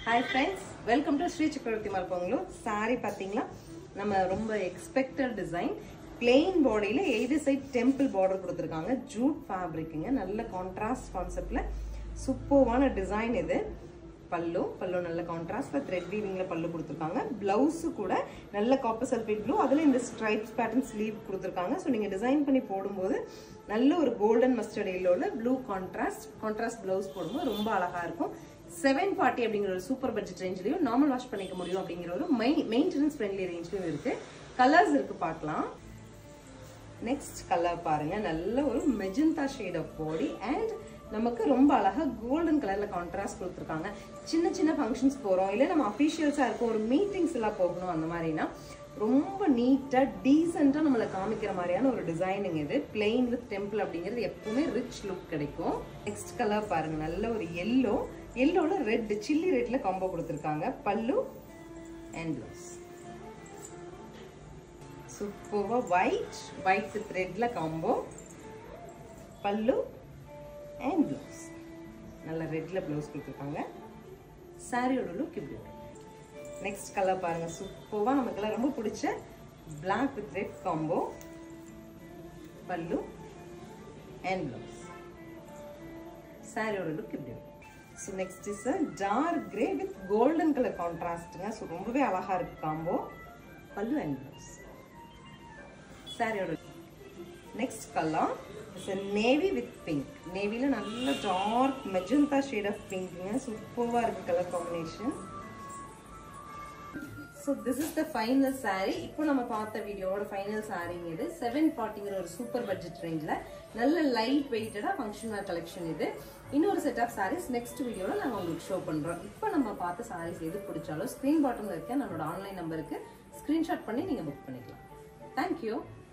hi friends welcome to Sri Chakravarthy மல்பங்களூர் sorry பார்த்தீங்களா நம்ம ரொம்ப எக்ஸ்பெக்டட் டிசைன் பிளெயின் பாடியில் எய்து சைட் டெம்பிள் பார்டர் கொடுத்துருக்காங்க ஜூட் ஃபேப்ரிக்குங்க நல்ல கான்ட்ராஸ்ட் கான்செப்டில் சூப்பர்வான டிசைன் இது பல்லு பல்லு நல்ல கான்ட்ராஸ்ட்ல த்ரெட் வீவிங்ல பல்லு கொடுத்துருக்காங்க பிளவுஸு கூட நல்ல காப்பர் சல்ஃபேட் ப்ளூ அதில் இந்த ஸ்ட்ரைப்ஸ் பேட்டர்ன் ஸ்லீவ் கொடுத்துருக்காங்க ஸோ நீங்கள் டிசைன் பண்ணி போடும்போது நல்ல ஒரு கோல்டன் மஸ்டர்ட் எல்லோவில் ப்ளூ கான்ட்ராஸ்ட் கான்ட்ராஸ்ட் பிளவுஸ் போடும்போது ரொம்ப அழகா இருக்கும் செவன் ஃபார்ட்டி அப்படிங்கிற ஒரு சூப்பர் பட்ஜெட் ரேஞ்ச்லையும் நார்மல் வாஷ் பண்ணிக்க முடியும் அப்படிங்கிற ஒரு மெயின் மெயின்டெனன்ஸ் ஃப்ரெண்ட்லி ரேஞ்ச்லையும் இருக்கு கலர்ஸ் இருக்கு பார்க்கலாம் நெக்ஸ்ட் கலர் பாருங்க நல்ல ஒரு magenta shade of body and நமக்கு ரொம்ப அழகா கோல்டன் கலர்ல கான்ட்ராஸ்ட் கொடுத்துருக்காங்க சின்ன சின்ன ஃபங்க்ஷன்ஸ் போறோம் இல்லை நம்ம அஃபிஷியல்ஸா இருக்கும் ஒரு மீட்டிங்ஸ் எல்லாம் போகணும் அந்த மாதிரினா ரொம்ப நீட்டா டீசெண்டா நம்மளை காமிக்கிற மாதிரியான ஒரு டிசைனிங் இது பிளெயின் வித் டெம்பிள் அப்படிங்கிறது எப்பவுமே ரிச் லுக் கிடைக்கும் நெக்ஸ்ட் கலர் பாருங்க நல்ல ஒரு எல்லோ எல்லோல ரெட் சில்லி ரெட்ல காம்போ கொடுத்துருக்காங்க பல்லு அண்ட் ப்ளவுஸ் சூப்பர்வா ஒயிட் ஒயிட் வித் ரெட்ல காம்போ பல்லு அண்ட் ப்ளவுஸ் நல்ல ரெட்ல ப்ளவுஸ் கொடுத்துருக்காங்க சாரியோட லுக் இப்படி நெக்ஸ்ட் கலர் பாருங்க சூப்பர்வா நமக்கெல்லாம் ரொம்ப பிடிச்ச பிளாக் வித் ரெட் காம்போ பல்லு அண்ட் ப்ளவுஸ் சாரியோட லுக் இப்படி so next is dark grey with golden colour கான்ட்ராஸ்ட்டுங்க ஸோ ரொம்பவே அழகா இருக்கு காம்போ பல்லு அண்ட் ப்ளவுஸ் சாரியோட next colour it's navy with pink நேவியில் நல்ல டார்க் மெஜந்தா ஷேட் ஆஃப் பிங்க்குங்க சூப்பராக இருக்கு colour combination so this is the final saree இப்போ நம்ம பார்த்த வீடியோவோட ஃபைனல் சாரிங்க இது செவன் ஃபார்ட்டிங்கிற ஒரு சூப்பர் பட்ஜெட் ரேஞ்சில் நல்ல லைட் வெயிட்டடாக ஃபங்க்ஷன் வேர் கலெக்ஷன் இது இன்னொரு செட் ஆஃப் சாரீஸ் நெக்ஸ்ட் வீடியோவில் நாங்கள் உங்களுக்கு ஷோ பண்ணுறோம் இப்போ நம்ம பார்த்த சாரீஸ் எது பிடிச்சாலும் ஸ்க்ரீன் பாட்டமில் இருக்க நம்மளோட ஆன்லைன் நம்பருக்கு ஸ்க்ரீன்ஷாட் பண்ணி நீங்கள் புக் பண்ணிக்கலாம் தேங்க்யூ